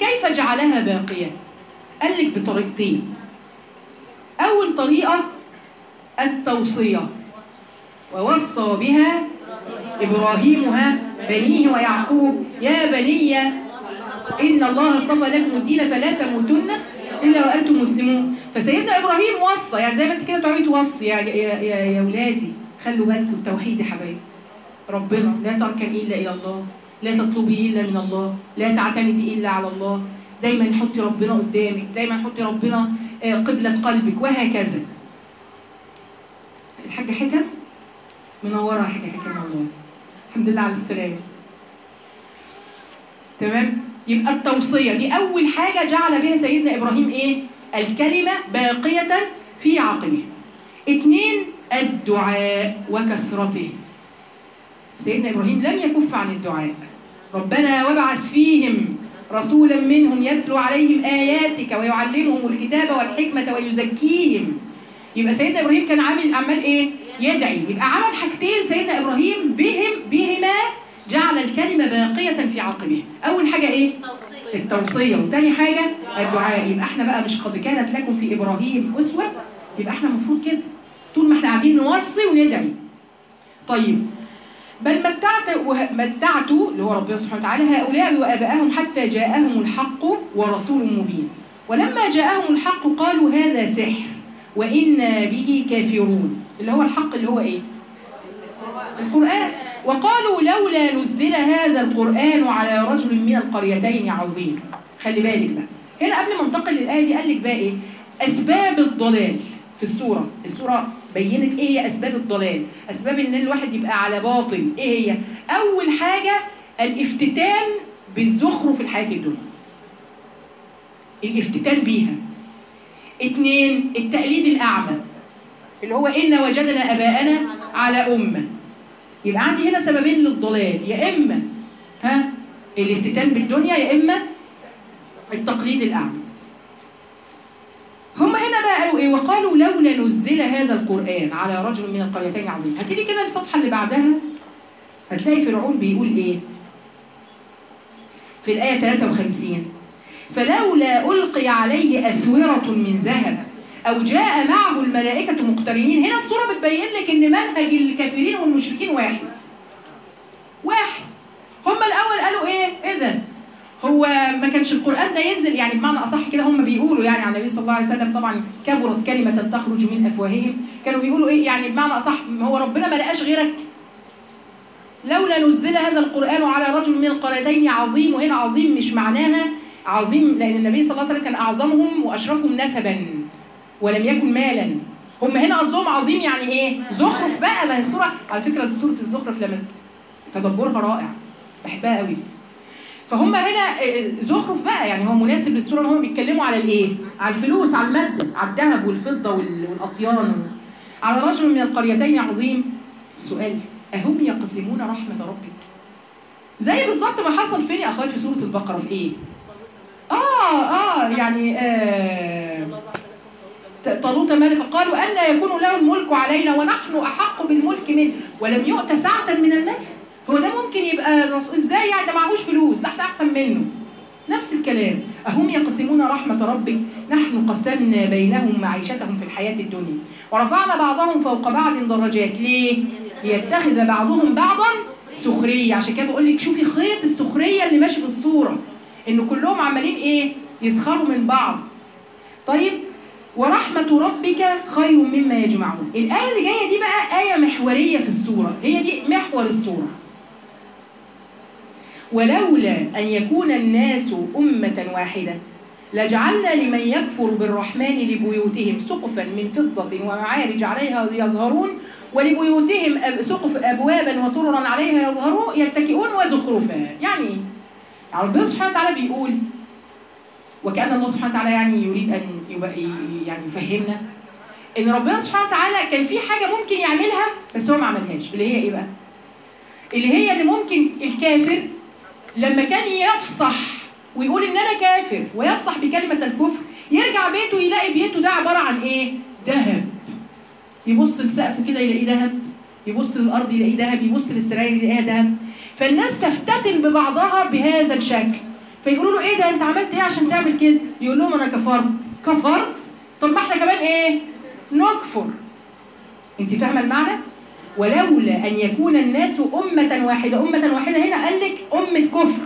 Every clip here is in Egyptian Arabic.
كيف جعلها باقية قال لك بطريقتين أول طريقة التوصية ووصى بها إبراهيم ها بنيه ويعقوب يا بني إن الله اصطفى لكم الدين فلا تموتن إلا وأنتم مسلمون فسيدنا إبراهيم وصى يعني زي ما أنت كده تقعدي توصي يا يا يا, يا ولادي خلوا بالكم التوحيد يا حبايبي ربنا لا تركن إلا إلى الله لا تطلبي إلا من الله لا تعتمدي إلا على الله دايما حطي ربنا قدامك دايما حطي ربنا آه، قبلة قلبك وهكذا الحاجة حكم منورة يا حاجة حكم والله الحمد لله على السلامة تمام يبقى التوصية دي أول حاجة جعل بها سيدنا إبراهيم إيه الكلمة باقية في عقله اتنين الدعاء وكثرته سيدنا إبراهيم لم يكف عن الدعاء ربنا وابعث فيهم رسولا منهم يتلو عليهم آياتك ويعلمهم الكتاب والحكمة ويزكيهم يبقى سيدنا إبراهيم كان عامل عمال إيه؟ يدعي يبقى عمل حاجتين سيدنا إبراهيم بهم بهما جعل الكلمة باقية في عقبه أول حاجة إيه؟ التوصية وتاني حاجة الدعاء يبقى احنا بقى مش قد كانت لكم في إبراهيم أسوة يبقى احنا المفروض كده طول ما احنا قاعدين نوصي وندعي طيب بل متعت وه- متعت اللي هو ربنا سبحانه وتعالى هؤلاء وآبائهم حتى جاءهم الحق ورسول مبين ولما جاءهم الحق قالوا هذا سحر وإنا به كافرون اللي هو الحق اللي هو إيه؟ القرآن وقالوا لولا نزل هذا القرآن على رجل من القريتين عظيم خلي بالك بقى هنا قبل ما انتقل للآية دي قال لك بقى إيه؟ أسباب الضلال في السورة السورة بينت إيه هي أسباب الضلال أسباب إن الواحد يبقى على باطل إيه هي أول حاجة الافتتان بالزخرف في الحياة الدنيا الافتتان بيها اتنين التقليد الأعمى اللي هو إن وجدنا أباءنا على أمة يبقى عندي هنا سببين للضلال يا إما ها الافتتان بالدنيا يا إما التقليد الأعمى هم هنا بقى قالوا ايه وقالوا لولا نزل هذا القرآن على رجل من القريتين عظيم هتيجي كده الصفحة اللي بعدها هتلاقي فرعون بيقول ايه في الآية 53 فلولا ألقي عليه أسورة من ذهب أو جاء معه الملائكة مقترنين هنا الصورة بتبين لك إن منهج الكافرين والمشركين واحد واحد هم الأول قالوا إيه؟ إيه ده؟ هو ما كانش القرآن ده ينزل يعني بمعنى أصح كده هم بيقولوا يعني عن النبي صلى الله عليه وسلم طبعا كبرت كلمة تخرج من أفواههم كانوا بيقولوا إيه يعني بمعنى أصح هو ربنا ما لقاش غيرك لولا نزل هذا القرآن على رجل من القريتين عظيم وهنا عظيم مش معناها عظيم لأن النبي صلى الله عليه وسلم كان أعظمهم وأشرفهم نسبا ولم يكن مالا هم هنا قصدهم عظيم يعني إيه؟ زخرف بقى ما هي السورة على فكرة سورة الزخرف لما تدبرها رائع بحبها قوي فهم هنا زخرف بقى يعني هو مناسب للصوره ان هم بيتكلموا على الايه؟ على الفلوس على الماده على الذهب والفضه وال- والاطيان على رجل من القريتين عظيم سؤال اهم يقسمون رحمه ربك؟ زي بالظبط ما حصل فين يا اخوات في سوره البقره في ايه؟ اه اه يعني آه طالوت ملك قالوا أن يكون له الملك علينا ونحن أحق بالملك منه ولم يؤت سعة من المال هو ده ممكن يبقى رسول ازاي يعني ده معهوش فلوس ده احنا احسن منه نفس الكلام أهم يقسمون رحمة ربك نحن قسمنا بينهم معيشتهم في الحياة الدنيا ورفعنا بعضهم فوق بعض درجات ليه؟ ليتخذ بعضهم بعضا سخرية عشان كده بقول لك شوفي خيط السخرية اللي ماشي في الصورة إن كلهم عمالين إيه؟ يسخروا من بعض طيب ورحمة ربك خير مما يجمعون الآية اللي جاية دي بقى آية محورية في السورة هي دي محور السورة ولولا أن يكون الناس أمة واحدة لجعلنا لمن يكفر بالرحمن لبيوتهم سقفا من فضة ومعارج عليها يظهرون ولبيوتهم أب- سقف أبوابا وسررا عليها يظهرون يتكئون وزخرفا يعني إيه؟ يعني ربنا سبحانه وتعالى بيقول وكأن الله سبحانه وتعالى يعني يريد أن يبقى يعني يفهمنا إن ربنا سبحانه وتعالى كان في حاجة ممكن يعملها بس هو ما عملهاش اللي هي إيه بقى؟ اللي هي اللي ممكن الكافر لما كان يفصح ويقول إن أنا كافر ويفصح بكلمة الكفر يرجع بيته يلاقي بيته ده عبارة عن إيه؟ ذهب يبص للسقف كده يلاقيه ذهب يبص للأرض يلاقيه ذهب يبص للسراير يلاقيها ذهب فالناس تفتتن ببعضها بهذا الشكل فيقولوا له ايه ده انت عملت ايه عشان تعمل كده يقول لهم انا كفرت كفرت طب ما احنا كمان ايه نكفر انت فاهمه المعنى ولولا ان يكون الناس امه واحده امه واحده هنا قال لك امه كفر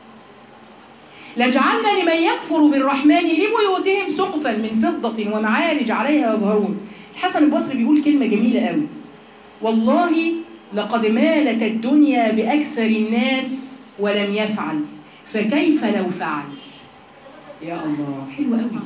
لجعلنا لمن يكفر بالرحمن لبيوتهم سقفا من فضة ومعارج عليها يظهرون الحسن البصري بيقول كلمة جميلة قوي والله لقد مالت الدنيا بأكثر الناس ولم يفعل فكيف لو فعل يا الله حلو قوي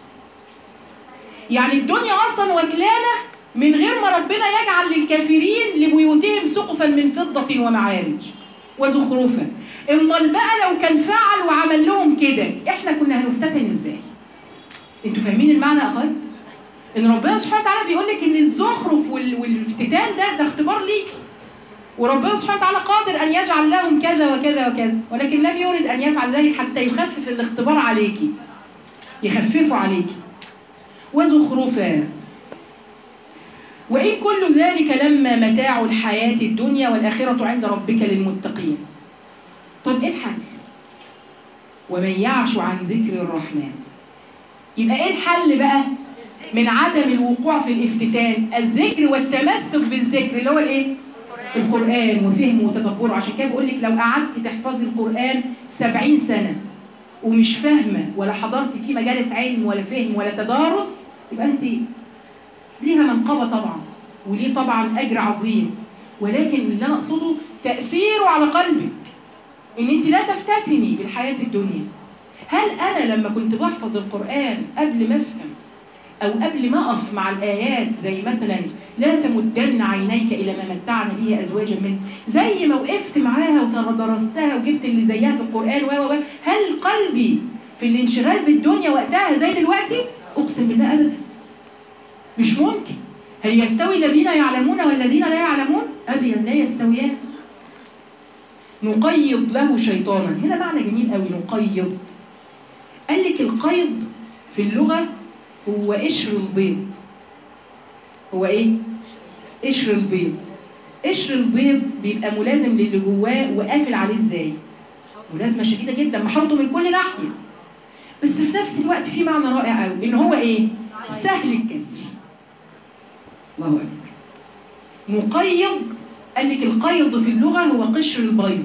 يعني الدنيا أصلا وكلانة من غير ما ربنا يجعل للكافرين لبيوتهم سقفا من فضة ومعارج وزخرفا امال بقى لو كان فعل وعمل لهم كده احنا كنا هنفتتن ازاي انتوا فاهمين المعنى يا اخوات ان ربنا سبحانه وتعالى بيقول لك ان الزخرف وال... والافتتان ده ده اختبار ليك وربنا سبحانه وتعالى قادر ان يجعل لهم كذا وكذا وكذا ولكن لم يرد ان يفعل ذلك حتى يخفف الاختبار عليكي يخففه عليكي وزخرفا وإن كل ذلك لما متاع الحياة الدنيا والآخرة عند ربك للمتقين طب إيه الحل؟ ومن يعش عن ذكر الرحمن يبقى إيه الحل بقى؟ من عدم الوقوع في الافتتان الذكر والتمسك بالذكر اللي هو الإيه؟ القرآن وفهمه وتدبره عشان كده بقول لك لو قعدت تحفظي القرآن سبعين سنة ومش فاهمة ولا حضرت فيه مجالس علم ولا فهم ولا تدارس يبقى أنت ليها منقبة طبعا وليه طبعا أجر عظيم ولكن اللي أنا أقصده تأثيره على قلبك إن أنت لا تفتتني بالحياة الدنيا هل أنا لما كنت بحفظ القرآن قبل ما أفهم أو قبل ما أقف مع الآيات زي مثلا لا تمدن عينيك إلى ما متعنا به أزواجا منه زي ما وقفت معاها ودرستها وجبت اللي زيها في القرآن و و هل قلبي في الانشغال بالدنيا وقتها زي دلوقتي؟ أقسم بالله أبدا مش ممكن هل يستوي الذين يعلمون والذين لا يعلمون أبدا لا يستويان نقيض له شيطانا هنا معنى جميل قوي نقيض قال لك القيض في اللغة هو قشر البيض هو ايه قشر البيض قشر البيض بيبقى ملازم للي جواه وقافل عليه ازاي ملازمه شديده جدا محاوطه من كل ناحيه بس في نفس الوقت في معنى رائع قوي ان هو ايه سهل الكسر الله اكبر مقيض قال لك القيض في اللغه هو قشر البيض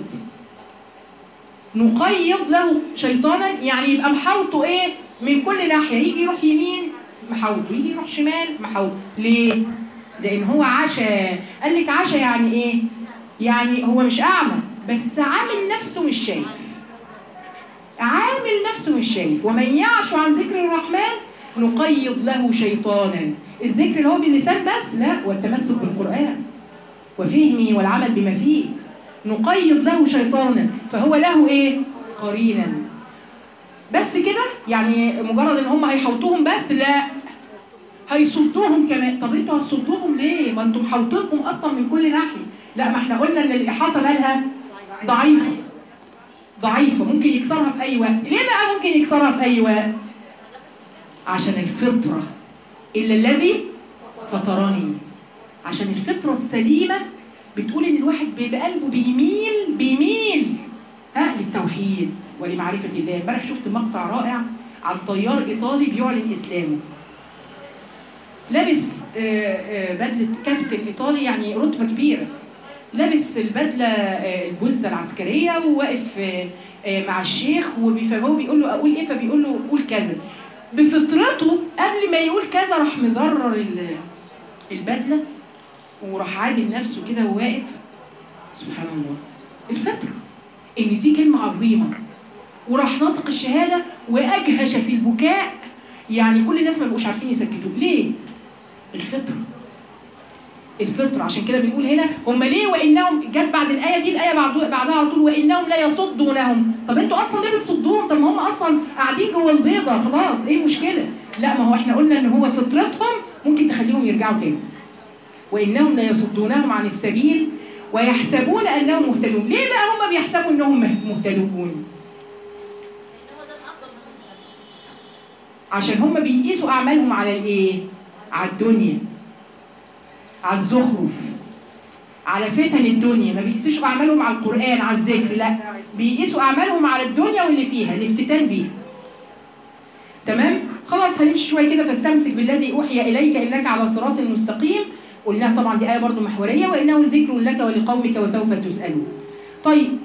نقيض له شيطانا يعني يبقى محاوطه ايه من كل ناحيه يجي يروح يمين محاوطه يجي يروح شمال محاوطه ليه لان هو عشا قال لك عشا يعني ايه يعني هو مش اعمى بس عامل نفسه مش شايف عامل نفسه مش شايف ومن يعش عن ذكر الرحمن نقيض له شيطانا الذكر اللي هو باللسان بس لا والتمسك بالقرآن وفهمه والعمل بما فيه نقيض له شيطانا فهو له ايه قرينا بس كده يعني مجرد ان هم هيحوطوهم بس لا هيصدوهم كمان طب انتوا هتصدوهم ليه ما انتوا محوطينهم اصلا من كل ناحيه لا ما احنا قلنا ان الاحاطه مالها ضعيفه ضعيفه ممكن يكسرها في اي وقت ليه بقى ممكن يكسرها في اي وقت عشان الفطره الا الذي فطرني عشان الفطره السليمه بتقول ان الواحد بقلبه بيميل بيميل ها للتوحيد ولمعرفه الله امبارح شفت مقطع رائع عن طيار ايطالي بيعلن اسلامه لابس بدله كابتن ايطالي يعني رتبه كبيره لابس البدله البزه العسكريه وواقف مع الشيخ وهو بيقول له اقول ايه فبيقول له قول كذا بفطرته قبل ما يقول كذا راح مزرر البدله وراح عادل نفسه كده وواقف سبحان الله الفطره ان دي كلمه عظيمه وراح ناطق الشهاده واجهش في البكاء يعني كل الناس ما بقوش عارفين يسكتوه ليه الفطره الفطره عشان كده بنقول هنا هم ليه وانهم جت بعد الايه دي الايه بعدها على طول وانهم لا يصدونهم طب انتوا اصلا ليه بتصدوهم طب ما هم اصلا قاعدين جوه البيضه خلاص ايه المشكله لا ما هو احنا قلنا ان هو فطرتهم ممكن تخليهم يرجعوا تاني وانهم لا يصدونهم عن السبيل ويحسبون انهم مهتدون ليه بقى هم بيحسبوا انهم مهتدون عشان هم بيقيسوا اعمالهم على الايه على الدنيا على الزخرف على فتن الدنيا ما بيقيسوش اعمالهم على القران على الذكر لا بيقيسوا اعمالهم على الدنيا واللي فيها الافتتان بيها تمام خلاص هنمشي شويه كده فاستمسك بالذي اوحي اليك انك على صراط مستقيم قلناها طبعا دي ايه برضو محوريه وانه ذكر لك ولقومك وسوف تسالون طيب